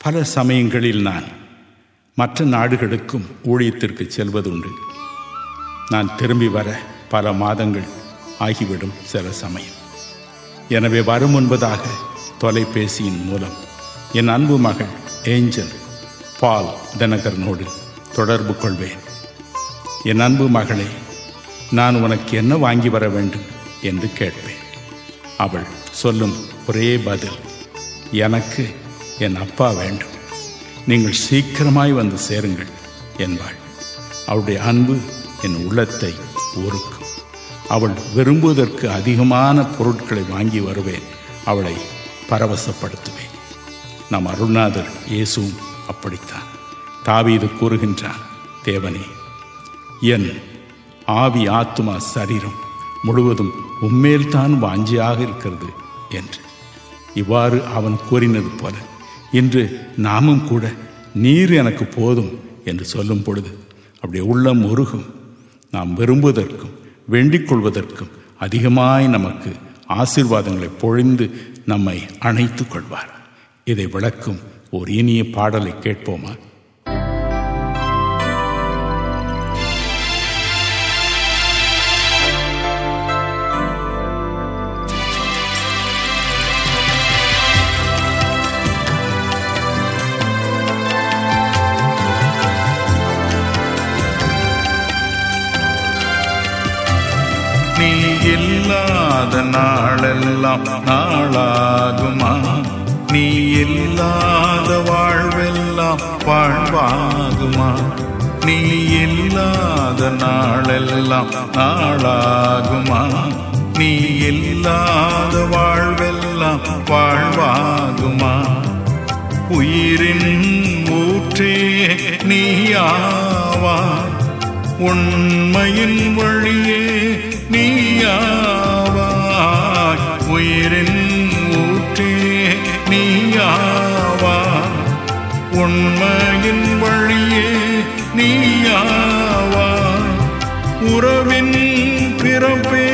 பல சமயங்களில் நான் மற்ற நாடுகளுக்கும் ஊழியத்திற்கு செல்வதுண்டு நான் திரும்பி வர பல மாதங்கள் ஆகிவிடும் சில சமயம் எனவே வரும் முன்பதாக தொலைபேசியின் மூலம் என் அன்பு மகள் ஏஞ்சல் பால் தினகரனோடு தொடர்பு கொள்வேன் என் அன்பு மகளே நான் உனக்கு என்ன வாங்கி வர வேண்டும் என்று கேட்பேன் அவள் சொல்லும் ஒரே பதில் எனக்கு என் அப்பா வேண்டும் நீங்கள் சீக்கிரமாய் வந்து சேருங்கள் என்பாள் அவளுடைய அன்பு என் உள்ளத்தை உருக்கும் அவள் விரும்புவதற்கு அதிகமான பொருட்களை வாங்கி வருவேன் அவளை பரவசப்படுத்துவேன் நம் அருள்நாதர் இயேசுவும் அப்படித்தான் தாவீது கூறுகின்றான் தேவனே என் ஆவி ஆத்துமா சரீரம் முழுவதும் உம்மேல்தான் வாஞ்சியாக இருக்கிறது என்று இவ்வாறு அவன் கூறினது போல இன்று நாமும் கூட நீர் எனக்கு போதும் என்று சொல்லும் பொழுது அப்படியே உள்ளம் உருகும் நாம் விரும்புவதற்கும் வேண்டிக் கொள்வதற்கும் அதிகமாய் நமக்கு ஆசீர்வாதங்களை பொழிந்து நம்மை அணைத்துக் கொள்வார் இதை விளக்கும் ஒரு இனிய பாடலை கேட்போமா நீ இல்லாத நாளெல்லாம் நாளாகுமா நீ இல்லாத வாழ்வெல்லாம் வாழ்வாகுமா நீ இல்லாத நாளெல்லாம் நாளாகுமா நீ இல்லாத வாழ்வெல்லாம் வாழ்வாகுமா உயிரின் ஊற்றே நீயாவாய் உண்மையின் வழியே நீயாவாய் உயிரின் ஊற்றே நீயாவாய் உண்மையின் வழியே நீயாவாய் உறவின் பிறப்பே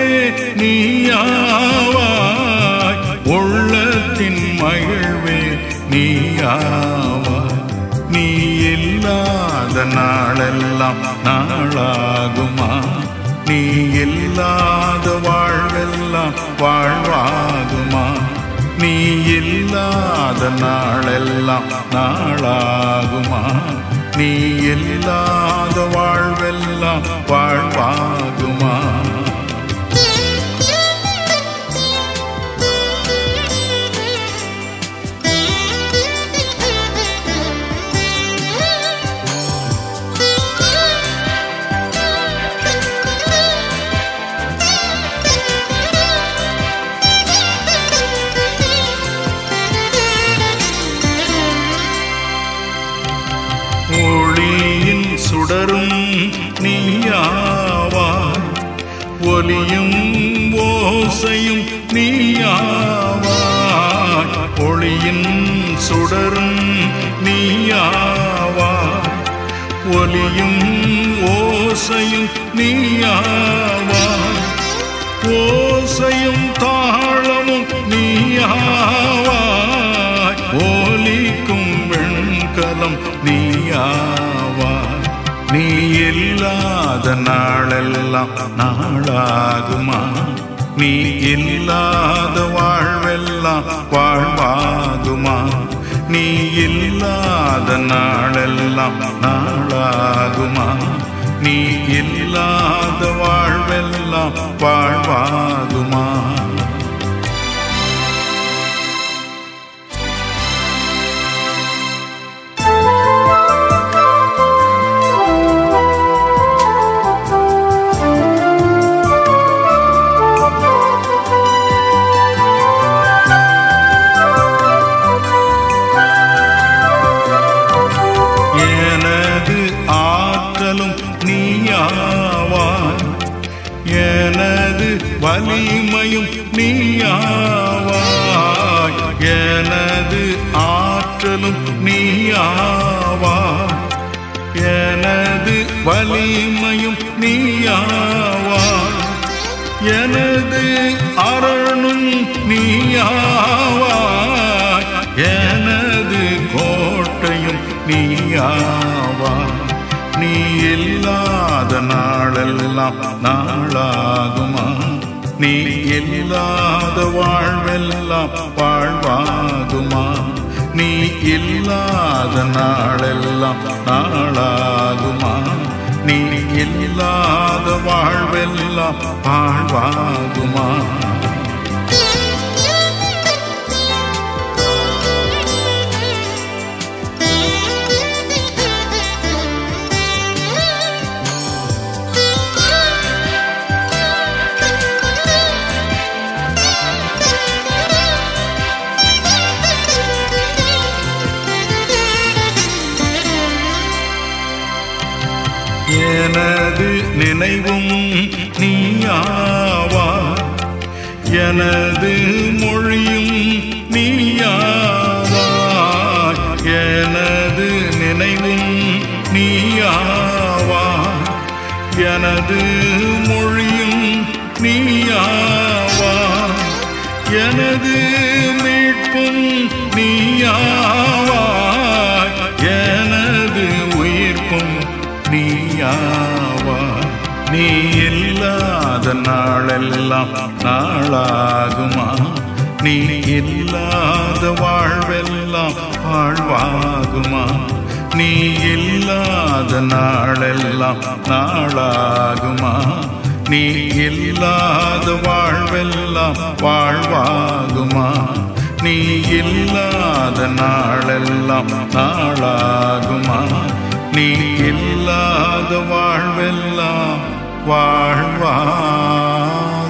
நீயாவாய் உள்ளத்தின் மகிழ்வே நீயாவாய் நீ இல்லாத நாளெல்லாம் நாளாகுமா நீ இல்லாத வாழ்வெல்லாம் வாழ்வாகுமா நீ இல்லாத நாளெல்லாம் நாளாகுமா நீ இல்லாத வாழ்வெல்லாம் வாழ்வாகுமா ஒளியின் சுடரும் நீயாவாய் ஒலியும் ஓசையும் நீயாவாய் ஒளியின் சுடரும் நீயாவாய் ஒலியும் ஓசையும் நீயாவாய் ஓசையும் தாளமும் நீயாவாய் ஓலிக்கும் வெண்கலம் நீயாவாய் நீ இல்லாத நாளெல்லாம் நாளாகுமா நீ இல்லாத வாழ்வெல்லாம் வாழ்வாகுமா நீ இல்லாத நாளெல்லாம் நாளாகுமா நீ இல்லாத வாழ்வெல்லாம் வாழ்வாகுமா எனது ஆற்றலும் நீயாவாய் எனது வலிமையும் நீயாவாய் எனது ஆற்றலும் நீயாவாய் எனது வலிமையும் நீயாவாய் எனது அரணும் நீயாவாய் எனது கோட்டை நீயாவா நீ இல்லாத நாளெல்லாம் நாளாகுமா நீ இல்லாத வாழ்வெல்லாம் வாழ்வாகுமா நீ இல்லாத நாளெல்லாம் நாளாகுமா நீ இல்லாத வாழ்வெல்லாம் வாழ்வாகுமா எனது நினைவும் நீயாவா எனது மொழியும் நீயாவா எனது நினைவும் நீயாவா எனது மொழியும் நீயாவா எனது மீட்பும் நீயாவா எனது உயிர்ப்பும் நீயாவா நீ இல்லாத நாளெல்லாம் நாளாகுமா நீ இல்லாத வாழ்வெல்லாம் வாழ்வாகுமா நீ இல்லாத நாளெல்லாம் நாளாகுமா நீ இல்லாத வாழ்வெல்லாம் வாழ்வாகுமா நீ இல்லாத நாளெல்லாம் நாளாகுமா நீ இல்லாத வாழ்வெல்லாம் வாழ்வா